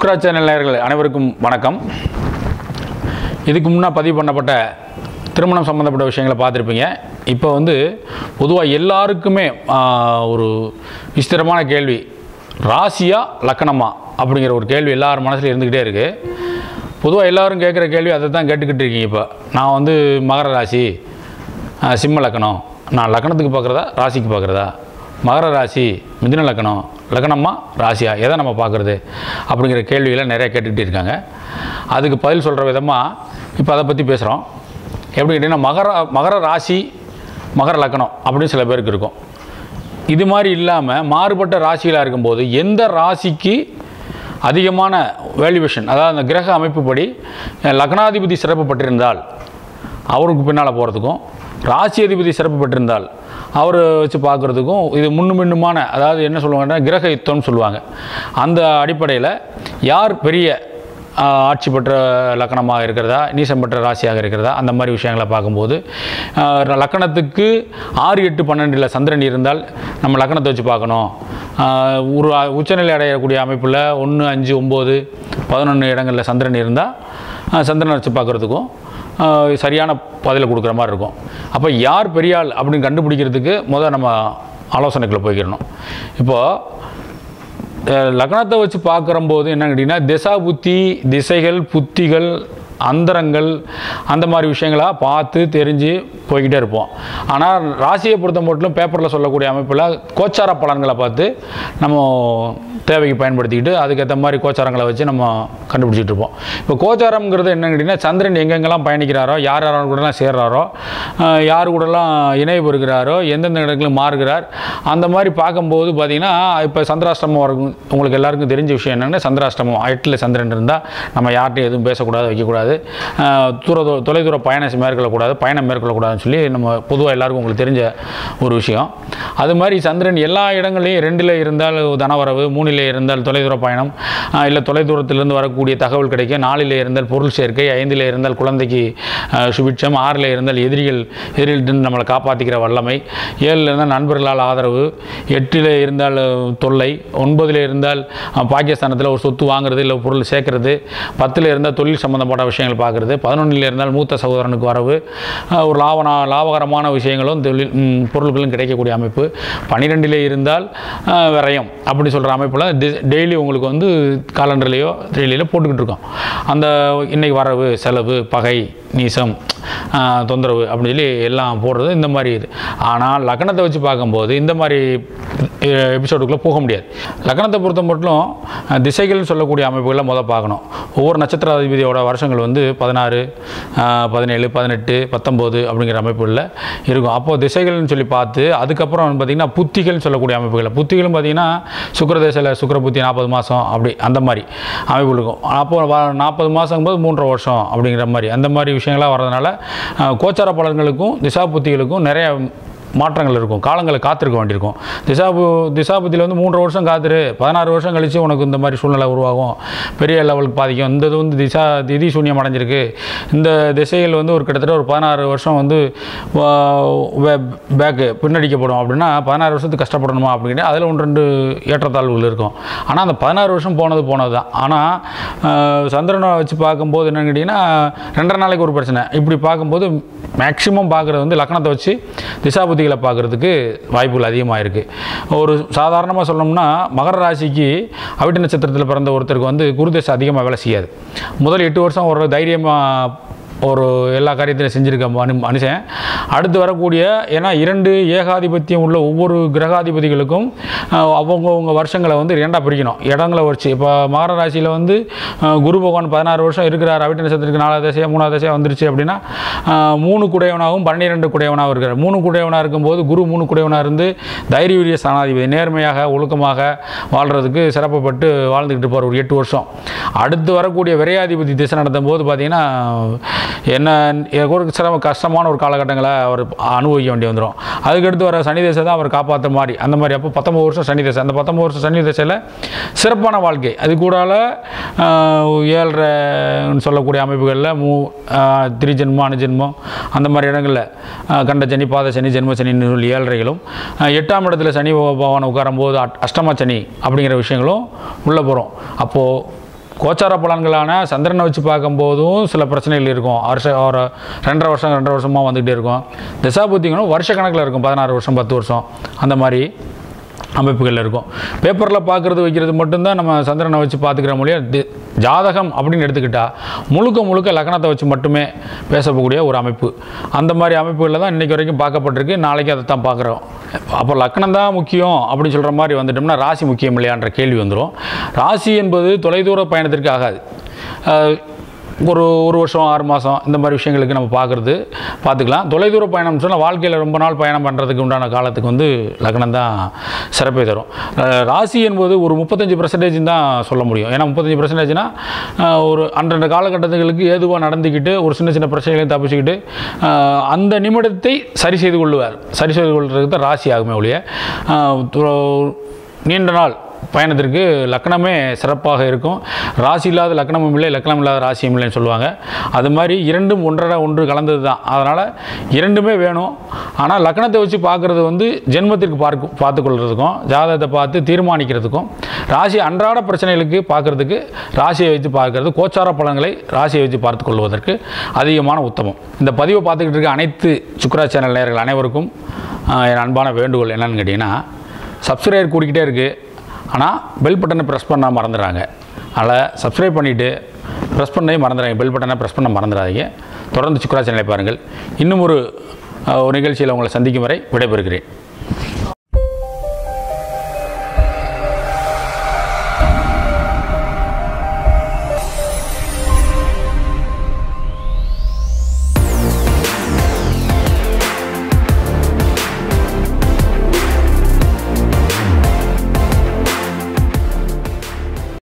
சுக்ரா channel நேயர்கள் அனைவருக்கும் வணக்கம் இதுக்கு முன்னே பதிவு பண்ணப்பட்ட திருமணம் சம்மந்தப்பட்ட விஷயங்களை பார்த்துருப்பீங்க இப்போ வந்து பொதுவாக எல்லாருக்குமே ஆஹ், ஒரு விஸ்திரமான கேள்வி ராசியா லக்கணமா அப்படிங்கிற ஒரு கேள்வி எல்லார் மனசுல இருந்துக்கிட்டே இருக்குது பொதுவாக எல்லாரும் கேட்குற கேள்வி அதை தான் கேட்டுக்கிட்டு இருக்கீங்க இப்போ நான் வந்து மகர ராசி ஆஹ், சிம்ம லக்கணம் நான் லக்கணத்துக்கு பார்க்குறதா ராசிக்கு பார்க்குறதா மகர ராசி மிதுன லக்கணம் லக்கணமா ராசியா எதை நம்ம பார்க்குறது அப்படிங்கிற கேள்விகளை நிறைய கேட்டுக்கிட்டு இருக்காங்க அதுக்கு பதில் சொல்கிற விதமாக இப்போ அதை பற்றி பேசுகிறோம் எப்படி கேட்டிங்கன்னா மகர மகர ராசி மகர லக்கணம் அப்படின்னு சில பேருக்கு இருக்கும் இது மாதிரி இல்லாமல் மாறுபட்ட ராசிகளாக இருக்கும்போது எந்த ராசிக்கு அதிகமான வேல்யூவேஷன் அதாவது அந்த கிரக அமைப்புப்படி அஹ், லக்னாதிபதி சிறப்பு பெற்றிருந்தால் அவருக்கு பின்னால் போகிறதுக்கும் ராசி அதிபதி சிறப்பு பெற்றிருந்தால் அவரை வச்சு பார்க்குறதுக்கும் இது முன்னும் பின்னுமான அதாவது என்ன சொல்லுவாங்கன்னா கிரக யுத்தம்னு சொல்லுவாங்க அந்த அடிப்படையில் யார் பெரிய ஆஹ், ஆட்சி பெற்ற லக்கணமாக இருக்கிறதா நீசம் பெற்ற ராசியாக இருக்கிறதா அந்த மாதிரி விஷயங்களை பார்க்கும்போது ஆஹ், லக்கணத்துக்கு ஆறு எட்டு பன்னெண்டில் சந்திரன் இருந்தால் நம்ம லக்கணத்தை வச்சு பார்க்கணும் ஆஹ், ஒரு அ- உச்சநிலை அடையக்கூடிய அமைப்பில் ஒன்று அஞ்சு ஒம்பது பதினொன்று இடங்களில் சந்திரன் இருந்தால் ஆஹ், சந்திரனை வச்சு பார்க்குறதுக்கும் ஆஹ் சரியான பதிலை கொடுக்குற மாதிரி இருக்கும் அப்போ யார் பெரிய ஆள் அப்படின்னு கண்டுபிடிக்கிறதுக்கு முதல் நம்ம ஆலோசனைக்குள்ளே போய்க்கிறணும் இப்போது லக்னத்தை வச்சு பார்க்குறம்போது என்ன கேட்டிங்கன்னா திசா புத்தி திசைகள் புத்திகள் அந்தரங்கள் அந்த மாதிரி விஷயங்களாக பார்த்து தெரிஞ்சு போய்கிட்டே இருப்போம் ஆனால் ராசியை பொறுத்த மட்டும் பேப்பரில் சொல்லக்கூடிய அமைப்பில் கோச்சார பலன்களை பார்த்து நம்ம தேவைக்கு பயன்படுத்திக்கிட்டு அதுக்கேற்ற மாதிரி கோச்சாரங்களை வச்சு நம்ம கண்டுபிடிச்சிட்டு இருப்போம் இப்போ கோச்சாரம்ங்கிறது என்னன்னு கேட்டிங்கன்னா சந்திரன் எங்கெங்கெல்லாம் பயணிக்கிறாரோ யார் யார் கூடலாம் சேர்றாரோ ஆஹ் யார் கூடலாம் இணைவு இருக்கிறாரோ எந்தெந்த இடங்களில் மாறுகிறார் அந்த மாதிரி பார்க்கும்போது பார்த்தீங்கன்னா இப்போ சந்திராஷ்டமம் வரைக்கும் உங்களுக்கு எல்லாருக்கும் தெரிஞ்ச விஷயம் என்னென்னா சந்திராஷ்டமம் எட்டில் சந்திரன் இருந்தால் நம்ம யார்கிட்டையும் எதுவும் பேசக்கூடாது வைக்கக்கூடாது ஆஹ் தூர தூர- தொலைதூர பயணம் மேற்கொள்ளக்கூடாது பயணம் மேற்கொள்ளக்கூடாதுன்னு சொல்லி நம்ம பொதுவாக எல்லாருக்கும் உங்களுக்கு தெரிஞ்ச ஒரு விஷயம் அது மாதிரி சந்திரன் எல்லா இடங்களையும் ரெண்டில் இருந்தால் தனவரவு மூணில் இருந்தால் தொலைதூர பயணம் ஆஹ் இல்லை தொலைதூரத்திலிருந்து வரக்கூடிய தகவல் கிடைக்கும் நாலில் இருந்தால் பொருள் சேர்க்கை ஐந்தில் இருந்தால் குழந்தைக்கு ஆஹ் சுபிட்சம் ஆறில் இருந்தால் எதிரிகள் எதிரிலிருந்து நம்மளை காப்பாற்றிக்கிற வல்லமை ஏழில் இருந்தால் நண்பர்களால் ஆதரவு எட்டில் இருந்தால் அஹ், தொல்லை ஒன்பதில் இருந்தால் அஹ், பாகிஸ்தானத்தில் ஒரு சொத்து வாங்குறது இல்லை பொருள் சேர்க்கறது பத்தில் இருந்தால் தொழில் சம்மந்தப்பட்ட விஷயங்கள் பார்க்குறது பதினொன்றில் இருந்தால் மூத்த சகோதரனுக்கு வரவு அஹ், ஒரு லாபனா லாபகரமான விஷயங்களும் தொழில் ம், பொருட்களும் கிடைக்கக்கூடிய அமைப்பு பன்னிரெண்டிலே இருந்தால் அஹ், விரயம் அப்படி சொல்கிற அமைப்பில் டெய்லி உங்களுக்கு வந்து காலண்டர்லேயோ த்ரீலையோ போட்டுக்கிட்டு இருக்கோம் அந்த இன்னைக்கு வரவு செலவு பகை நீசம் ஆஹ், தொந்தரவு அப்படின்னு சொல்லி எல்லாம் போடுறது இந்த மாதிரி இது ஆனால் லக்னத்தை வச்சு பார்க்கும்போது இந்த மாதிரி எபிசோடுக்குள்ளே போக முடியாது லக்னத்தை பொறுத்த மட்டும் அஹ், திசைகள்னு சொல்லக்கூடிய அமைப்புகளை முதல் பார்க்கணும் ஒவ்வொரு நட்சத்திர அதிபதியோட வருஷங்கள் வந்து பதினாறு பதினேழு பதினெட்டு பத்தொம்போது அப்படிங்கிற அமைப்புகளில் இருக்கும் அப்போது திசைகள்னு சொல்லி பார்த்து அதுக்கப்புறம் பார்த்திங்கன்னா புத்திகள்னு சொல்லக்கூடிய அமைப்புகள் புத்திகளும் பார்த்திங்கன்னா சுக்கரதேசத்தில் சுக்கர புத்தி நாற்பது மாதம் அப்படி அந்த மாதிரி அமைப்பு இருக்கும் அப்போ நாற்பது மாதம் போது மூன்றரை வருஷம் அப்படிங்கிற மாதிரி அந்த மாதிரி விஷயங்கள்லாம் வர்றதுனால அஹ், கோச்சார பலன்களுக்கும் திசா புத்திகளுக்கும் நிறைய மாற்றங்கள் இருக்கும் காலங்களை காத்திருக்க வேண்டியிருக்கும் திசாபு திசாபுத்தியில் வந்து மூன்று வருஷம் காத்துரு பதினாறு வருஷம் கழித்து உனக்கு இந்த மாதிரி சூழ்நிலை உருவாகும் பெரிய லெவலுக்கு பாதிக்கும் இந்த இது வந்து திசா திதி சூன்யம் அடைஞ்சிருக்கு இந்த திசைகள் வந்து ஒரு கிட்டத்தட்ட ஒரு பதினாறு வருஷம் வந்து பேக்கு பின்னடிக்கப்படும் அப்படின்னா பதினாறு வருஷத்துக்கு கஷ்டப்படணுமா அப்படின்னு அதில் ஒன்று ரெண்டு ஏற்றத்தாழ்வுகள் இருக்கும் ஆனால் அந்த பதினாறு வருஷம் போனது போனது தான் ஆனால் சந்திரனை வச்சு பார்க்கும்போது என்னன்னு கேட்டிங்கன்னா ரெண்டரை நாளைக்கு ஒரு பிரச்சனை இப்படி பார்க்கும்போது மேக்ஸிமம் பார்க்குறது வந்து லக்னத்தை வச்சு திசாபுத்திகளை பார்க்குறதுக்கு வாய்ப்புகள் அதிகமாக இருக்குது ஒரு சாதாரணமாக சொல்லணும்னா மகர ராசிக்கு அவிட்ட நட்சத்திரத்தில் பிறந்த ஒருத்தருக்கு வந்து குருதேசம் அதிகமாக வேலை செய்யாது முதல் எட்டு வருஷம் ஒரு தைரியமாக ஒரு எல்லா காரியத்திலையும் செஞ்சுருக்க மனு மனுஷன் அடுத்து வரக்கூடிய ஏன்னா இரண்டு ஏகாதிபத்தியம் உள்ள ஒவ்வொரு கிரகாதிபதிகளுக்கும் அஹ், அவங்கவங்க வருஷங்களை வந்து இரண்டாக பிரிக்கணும் இடங்களை வச்சு இப்போ மகர ராசியில் வந்து அஹ், குரு பகவான் பதினாறு வருஷம் இருக்கிறார் அவிட்ட நட்சத்திரத்துக்கு நாலாவது தசையாக மூணாவது தசையாக வந்துருச்சு அப்படின்னா அஹ், மூணு குடையவனாகவும் பன்னிரெண்டு குடையவனாகவும் இருக்கிறார் மூணு குடையவனாக இருக்கும்போது குரு மூணு குடையவனாக இருந்து தைரிய வீரிய ஸ்தானாதிபதி நேர்மையாக ஒழுக்கமாக வாழ்கிறதுக்கு சிறப்புப்பட்டு வாழ்ந்துக்கிட்டு இருப்பார் ஒரு எட்டு வருஷம் அடுத்து வரக்கூடிய விரையாதிபதி திசை நடத்தும் போது பார்த்தீங்கன்னா என்ன ஒரு சிரம கஷ்டமான ஒரு காலகட்டங்களை அவர் அனுபவிக்க வேண்டி வந்துடும் அதுக்கடுத்து வர சனி தேசம் தான் அவர் காப்பாற்ற மாதிரி அந்த மாதிரி அப்போ பத்தொம்பது வருஷம் சனி தேசம் அந்த பத்தொம்பது வருஷம் சனி தேசையில் சிறப்பான வாழ்க்கை அது கூடால ஆஹ், ஏழரைன்னு சொல்லக்கூடிய அமைப்புகளில் மூ ஆஹ், திரிஜென்மம் அணுஜென்மம் அந்த மாதிரி இடங்களில் ஆஹ், கண்ட சனி பாத சனி ஜென்ம சனின்னு சொல்லி ஏழரைகளும் ஆஹ், எட்டாம் இடத்துல சனி பகவான் உட்காரும்போது அட்- அஷ்டம சனி அப்படிங்கிற விஷயங்களும் உள்ளே போகிறோம் அப்போது கோச்சார பலன்களான சந்திரனை வச்சு பார்க்கும்போதும் சில பிரச்சனைகள் இருக்கும் வருஷ ஒரு ரெண்டரை வருஷம் ரெண்டரை வருஷமாக வந்துக்கிட்டே இருக்கும் திசாபுத்திங்களும் வருஷ கணக்கில் இருக்கும் பதினாறு வருஷம் பத்து வருஷம் அந்த மாதிரி அமைப்புகள் இருக்கும் பேப்பரில் பார்க்குறது வைக்கிறது மட்டும்தான் நம்ம சந்திரனை வச்சு பார்த்துக்கிற மொழியாக தி ஜாதகம் அப்படின்னு எடுத்துக்கிட்டால் முழுக்க முழுக்க லக்னத்தை வச்சு மட்டுமே பேசக்கூடிய ஒரு அமைப்பு அந்த மாதிரி அமைப்புகளில் தான் இன்றைக்கி வரைக்கும் பார்க்கப்பட்டிருக்கு நாளைக்கு அதை தான் பார்க்குறோம் அப்போ லக்னம் தான் முக்கியம் அப்படின்னு சொல்கிற மாதிரி வந்துட்டோம்னா ராசி முக்கியம் இல்லையான்ற கேள்வி வந்துடும் ராசி என்பது தொலைதூர பயணத்திற்கு ஆகாது அஹ், ஒரு ஒரு வருஷம் ஆறு மாதம் இந்த மாதிரி விஷயங்களுக்கு நம்ம பார்க்குறது பார்த்துக்கலாம் தொலைதூர பயணம் சொன்னால் வாழ்க்கையில் ரொம்ப நாள் பயணம் பண்ணுறதுக்கு உண்டான காலத்துக்கு வந்து லக்னம் தான் சிறப்பை தரும் அஹ் ராசி என்பது ஒரு முப்பத்தஞ்சு பர்சன்டேஜ் தான் சொல்ல முடியும் ஏன்னா முப்பத்தஞ்சு பர்சன்டேஜ்னா ஒரு அன்றந்த காலகட்டத்துகளுக்கு ஏதுவாக நடந்துக்கிட்டு ஒரு சின்ன சின்ன பிரச்சனைகளையும் தப்பிச்சுக்கிட்டு அஹ் அந்த நிமிடத்தை சரி செய்து கொள்ளுவார் சரி செய்து கொள்வதற்கு தான் ராசி ஆகுமே ஒழிய அஹ் து- நீண்ட நாள் பயணத்திற்கு லக்னமே சிறப்பாக இருக்கும் ராசி இல்லாத லக்னமும் இல்லை லக்னம் இல்லாத ராசியும் இல்லைன்னு சொல்லுவாங்க அது மாதிரி இரண்டும் ஒன்றரை ஒன்று கலந்தது தான் அதனால் இரண்டுமே வேணும் ஆனால் லக்னத்தை வச்சு பார்க்குறது வந்து ஜென்மத்திற்கு பார்க்கும் பார்த்துக்கொள்கிறதுக்கும் ஜாதகத்தை பார்த்து தீர்மானிக்கிறதுக்கும் ராசி அன்றாட பிரச்சனைகளுக்கு பார்க்குறதுக்கு ராசியை வச்சு பார்க்கறது கோச்சார பலன்களை ராசியை வச்சு பார்த்து கொள்வதற்கு அதிகமான உத்தமம் இந்த பதிவை பார்த்துக்கிட்டு இருக்க அனைத்து சுக்ரா சேனல் நேயர்கள் அனைவருக்கும் ஆஹ், என் அன்பான வேண்டுகோள் என்னன்னு கேட்டிங்கன்னா சப்ஸ்கிரைபர் கூடிக்கிட்டே இருக்குது ஆனால் பெல் பட்டனை ப்ரெஸ் பண்ண மறந்துடுறாங்க அதனால் சப்ஸ்கிரைப் பண்ணிவிட்டு ப்ரெஸ் பண்ணவே மறந்துடுறாங்க பெல் பட்டனை ப்ரெஸ் பண்ண மறந்துடாதீங்க தொடர்ந்து சுக்ரா சேனலை பாருங்கள் இன்னும் ஒரு அஹ், ஒரு நிகழ்ச்சியில் உங்களை சந்திக்கும் வரை விடைபெறுகிறேன்